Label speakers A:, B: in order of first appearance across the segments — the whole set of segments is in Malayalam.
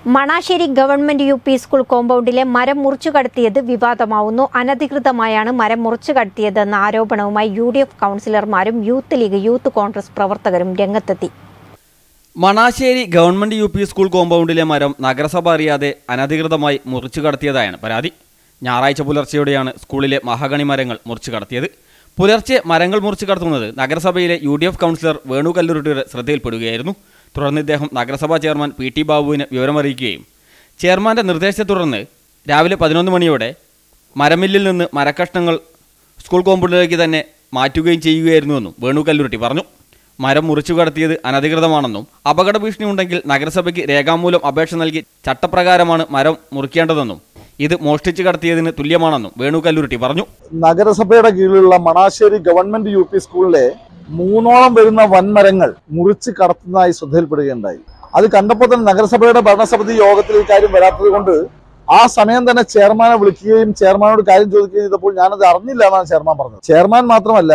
A: Manassery government U P school കോമ്പൗണ്ടിലെ മരം മുറിച്ചു കടത്തിയത് വിവാദമാവുന്നു അനധികൃതമായാണ് മരം മുറിച്ചു കടത്തിയതെന്ന ആരോപണവുമായി യു ഡി എഫ് കൗൺസിലർമാരും യൂത്ത് ലീഗ് യൂത്ത് കോൺഗ്രസ് പ്രവർത്തകരും രംഗത്തെത്തി
B: Manassery government U P school കോമ്പൗണ്ടിലെ മരം നഗരസഭ അറിയാതെ അനധികൃതമായി മുറിച്ചു കടത്തിയതായാണ് പരാതി ഞായറാഴ്ച പുലർച്ചെയോടെയാണ് സ്കൂളിലെ മഹാഗണി മരങ്ങൾ മുറിച്ചു കടത്തിയത് പുലർച്ചെ മരങ്ങൾ മുറിച്ചു കടത്തുന്നത് നഗരസഭയിലെ U D F councillor Venu കല്ലുരുട്ടിയുടെ ശ്രദ്ധയിൽപ്പെടുകയായിരുന്നു തുടർന്ന് ഇദ്ദേഹം നഗരസഭാ ചെയർമാൻ പി ടി ബാബുവിനെ വിവരമറിയിക്കുകയും ചെയർമാന്റെ നിർദ്ദേശത്തെ തുടർന്ന് രാവിലെ പതിനൊന്ന് മണിയോടെ മരമില്ലിൽ നിന്ന് മരക്കഷ്ണങ്ങൾ സ്കൂൾ കോമ്പൗണ്ടിലേക്ക് തന്നെ മാറ്റുകയും ചെയ്യുകയായിരുന്നുവെന്നും വേണു കല്ലുരുട്ടി പറഞ്ഞു മരം മുറിച്ചു കടത്തിയത് അനധികൃതമാണെന്നും അപകട ഭീഷണി ഉണ്ടെങ്കിൽ നഗരസഭയ്ക്ക് രേഖാമൂലം അപേക്ഷ നൽകി ചട്ടപ്രകാരമാണ് മരം മുറിക്കേണ്ടതെന്നും ഇത് മോഷ്ടിച്ചു കടത്തിയതിന് തുല്യമാണെന്നും വേണു കല്ലുരുട്ടി പറഞ്ഞു
C: നഗരസഭയുടെ കീഴിലുള്ള മണാശ്ശേരി ഗവൺമെന്റ് യു പി സ്കൂളിലെ മൂന്നോളം വരുന്ന വൻമരങ്ങൾ മുറിച്ച് കടത്തുന്നതായി ശ്രദ്ധയിൽപ്പെടുകയുണ്ടായി അത് കണ്ടപ്പോൾ തന്നെ നഗരസഭയുടെ ഭരണസമിതി യോഗത്തിൽ ഈ കാര്യം വരാത്തത് കൊണ്ട് ആ സമയം തന്നെ ചെയർമാനെ വിളിക്കുകയും ചെയർമാനോട് കാര്യം ചോദിക്കുകയും ചെയ്തപ്പോൾ ഞാനത് അറിഞ്ഞില്ല എന്നാണ് ചെയർമാൻ പറഞ്ഞത് ചെയർമാൻ മാത്രമല്ല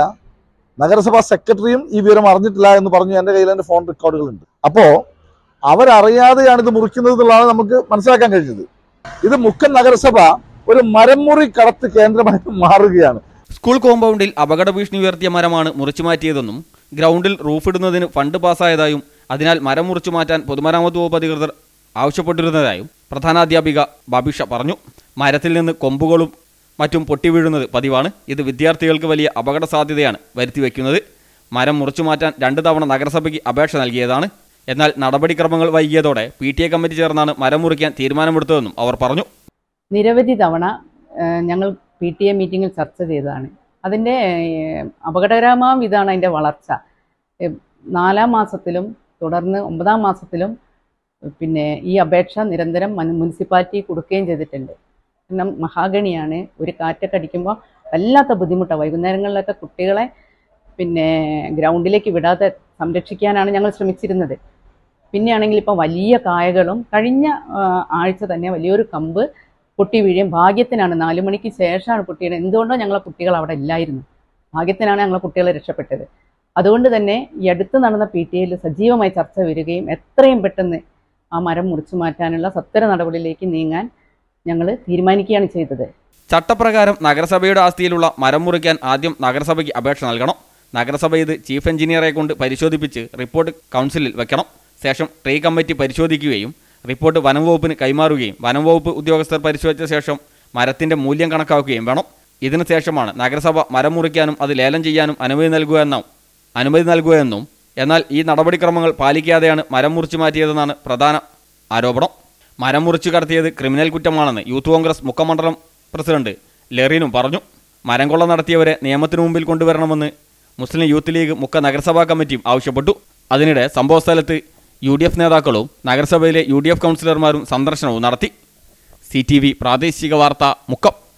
C: നഗരസഭാ സെക്രട്ടറിയും ഈ വിവരം അറിഞ്ഞിട്ടില്ല എന്ന് പറഞ്ഞു എന്റെ കയ്യിൽ എന്റെ ഫോൺ റെക്കോർഡുകളുണ്ട് അപ്പോ അവരറിയാതെയാണ് ഇത് മുറിക്കുന്നത് എന്നുള്ളതാണ് നമുക്ക് മനസ്സിലാക്കാൻ കഴിഞ്ഞത് ഇത് മുക്കൻ നഗരസഭ ഒരു മരംമുറി കടത്ത് കേന്ദ്രമായിട്ട് മാറുകയാണ്
B: സ്കൂൾ കോമ്പൗണ്ടിൽ അപകട ഭീഷണി ഉയർത്തിയ മരമാണ് മുറിച്ചു മാറ്റിയതെന്നും ഗ്രൗണ്ടിൽ റൂഫിടുന്നതിന് ഫണ്ട് പാസ്സായതായും അതിനാൽ മരം മുറിച്ചു മാറ്റാൻ പൊതുമരാമത്ത് വകുപ്പ് അധികൃതർ ആവശ്യപ്പെട്ടിരുന്നതായും പ്രധാനാധ്യാപിക ബാബിഷ പറഞ്ഞു മരത്തിൽ നിന്ന് കൊമ്പുകളും മറ്റും പൊട്ടിവീഴുന്നത് പതിവാണ് ഇത് വിദ്യാർത്ഥികൾക്ക് വലിയ അപകട സാധ്യതയാണ് വരുത്തിവെക്കുന്നത് മരം മുറിച്ചു മാറ്റാൻ രണ്ട് തവണ നഗരസഭയ്ക്ക് അപേക്ഷ നൽകിയതാണ് എന്നാൽ നടപടിക്രമങ്ങൾ വൈകിയതോടെ പി ടി എ കമ്മിറ്റി ചേർന്നാണ് മരം മുറിക്കാൻ തീരുമാനമെടുത്തതെന്നും അവർ പറഞ്ഞു
D: നിരവധി തവണ ഏഹ്, ഞങ്ങൾ പി ടി എ മീറ്റിങ്ങിൽ ചർച്ച ചെയ്തതാണ് അതിൻ്റെ ഏഹ്, അപകടകരമായ ഇതാണ് അതിൻ്റെ വളർച്ച ഏഹ്, നാലാം മാസത്തിലും തുടർന്ന് ഒമ്പതാം മാസത്തിലും പിന്നെ ഈ അപേക്ഷ നിരന്തരം മൻ- മുനിസിപ്പാലിറ്റി കൊടുക്കുകയും ചെയ്തിട്ടുണ്ട് കാരണം മഹാഗണിയാണ് ഒരു കാറ്റൊക്കെ അടിക്കുമ്പോൾ വല്ലാത്ത ബുദ്ധിമുട്ടാണ് വൈകുന്നേരങ്ങളിലൊക്കെ കുട്ടികളെ പിന്നെ ഗ്രൗണ്ടിലേക്ക് വിടാതെ സംരക്ഷിക്കാനാണ് ഞങ്ങൾ ശ്രമിച്ചിരുന്നത് പിന്നെയാണെങ്കിൽ ഇപ്പം വലിയ കായകളും കഴിഞ്ഞ ആ, ആഴ്ച തന്നെ വലിയൊരു കമ്പ് പൊട്ടി വീഴുകയും ഭാഗ്യത്തിനാണ് നാലു മണിക്ക് ശേഷമാണ് പൊട്ടിയത് എന്തുകൊണ്ടോ ഞങ്ങളെ കുട്ടികൾ അവിടെ ഇല്ലായിരുന്നു ഭാഗ്യത്തിനാണ് ഞങ്ങളെ കുട്ടികളെ രക്ഷപ്പെട്ടത് അതുകൊണ്ട് തന്നെ ഈ അടുത്ത് നടന്ന പി ടി എയിൽ സജീവമായി ചർച്ച വരികയും എത്രയും പെട്ടെന്ന് ആ മരം മുറിച്ചു മാറ്റാനുള്ള സത്വര നടപടിയിലേക്ക് നീങ്ങാൻ ഞങ്ങൾ തീരുമാനിക്കുകയാണ് ചെയ്തത്
B: ചട്ടപ്രകാരം നഗരസഭയുടെ ആസ്തിയിലുള്ള മരം മുറിക്കാൻ ആദ്യം നഗരസഭയ്ക്ക് അപേക്ഷ നൽകണം നഗരസഭ ഇത് ചീഫ് എഞ്ചിനീയറെ കൊണ്ട് പരിശോധിപ്പിച്ച് റിപ്പോർട്ട് കൗൺസിലിൽ വെക്കണം ശേഷം ട്രീ കമ്മിറ്റി പരിശോധിക്കുകയും റിപ്പോർട്ട് വനം വകുപ്പിന് കൈമാറുകയും വനം വകുപ്പ് ഉദ്യോഗസ്ഥർ പരിശോധിച്ച ശേഷം മരത്തിന്റെ മൂല്യം കണക്കാക്കുകയും വേണം ഇതിനു ശേഷമാണ് നഗരസഭ മരം മുറിക്കാനും അത് ലേലം ചെയ്യാനും അനുമതി നൽകുക എന്നും അനുമതി നൽകുക എന്നും എന്നാൽ ഈ നടപടിക്രമങ്ങൾ പാലിക്കാതെയാണ് മരം മുറിച്ചു മാറ്റിയതെന്നാണ് പ്രധാന ആരോപണം മരം മുറിച്ചു കടത്തിയത് ക്രിമിനൽ കുറ്റമാണെന്ന് യൂത്ത് കോൺഗ്രസ് മുഖമണ്ഡലം പ്രസിഡന്റ് ലെറിനും പറഞ്ഞു മരം കൊള്ള നടത്തിയവരെ നിയമത്തിനു മുമ്പിൽ കൊണ്ടുവരണമെന്ന് മുസ്ലിം യൂത്ത് ലീഗ് മുക്ക നഗരസഭാ കമ്മിറ്റിയും ആവശ്യപ്പെട്ടു അതിനിടെ സംഭവസ്ഥലത്ത് യു ഡി എഫ് നേതാക്കളും നഗരസഭയിലെ യു ഡി എഫ് കൗൺസിലർമാരും സന്ദർശനവും നടത്തി സി ടി വി പ്രാദേശിക വാർത്ത മുക്കം